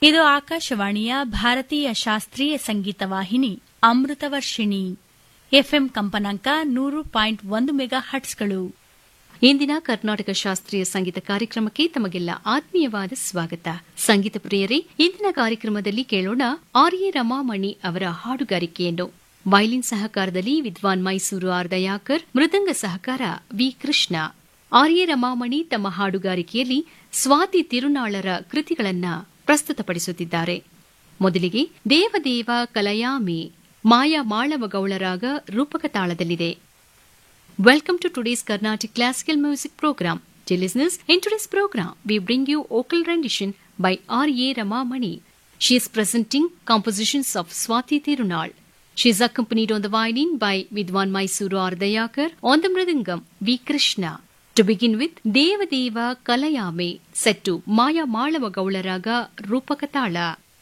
ಇದು ಆಕಾಶವಾಣಿಯ ಭಾರತೀಯ ಶಾಸ್ತ್ರೀಯ ಸಂಗೀತ ವಾಹಿನಿ ಅಮೃತವರ್ಷಿಣಿ ಎಫ್ಎಂ ಕಂಪನಾಂಕ ನೂರು ಪಾಯಿಂಟ್ ಒಂದು ಮೆಗಾ ಹಟ್ಸ್ಗಳು ಇಂದಿನ ಕರ್ನಾಟಕ ಶಾಸ್ತ್ರೀಯ ಸಂಗೀತ ಕಾರ್ಯಕ್ರಮಕ್ಕೆ ತಮಗೆಲ್ಲ ಆತ್ಮೀಯವಾದ ಸ್ವಾಗತ ಸಂಗೀತ ಪ್ರಿಯರೇ ಇಂದಿನ ಕಾರ್ಯಕ್ರಮದಲ್ಲಿ ಕೇಳೋಣ ಆರ್ ಎ ರಮಾಮಣಿ ಅವರ ಹಾಡುಗಾರಿಕೆಯನ್ನು ವೈಲಿನ್ ಸಹಕಾರದಲ್ಲಿ ವಿದ್ವಾನ್ ಮೈಸೂರು ಆರ್ ದಯಾಕರ್ ಮೃದಂಗ ಸಹಕಾರ V Krishna R A Ramamani ತಮ್ಮ ಹಾಡುಗಾರಿಕೆಯಲ್ಲಿ ಸ್ವಾತಿ ತಿರುನಾಳರ ಕೃತಿಗಳನ್ನ ಪ್ರಸ್ತುತಪಡಿಸುತ್ತಿದ್ದಾರೆ ಮೊದಲಿಗೆ ದೇವದೇವ ಕಲಯಾಮಿ ಮಾಯಾ ಮಾಳವ ಗೌಳರಾಗ ರೂಪಕ ತಾಳದಲ್ಲಿದೆ Welcome to today's Carnatic Classical Music Program. Dear listeners, in today's program, we bring you vocal rendition by R.A. Ramamani. She is presenting compositions of Swati Tirunal. She is accompanied on the violin by Vidwan Mysuru Ardayakar, on the mridangam V. Krishna. To begin with, Devadeva Kalayame, set to Maya Malava Gaularaga Rupakatala.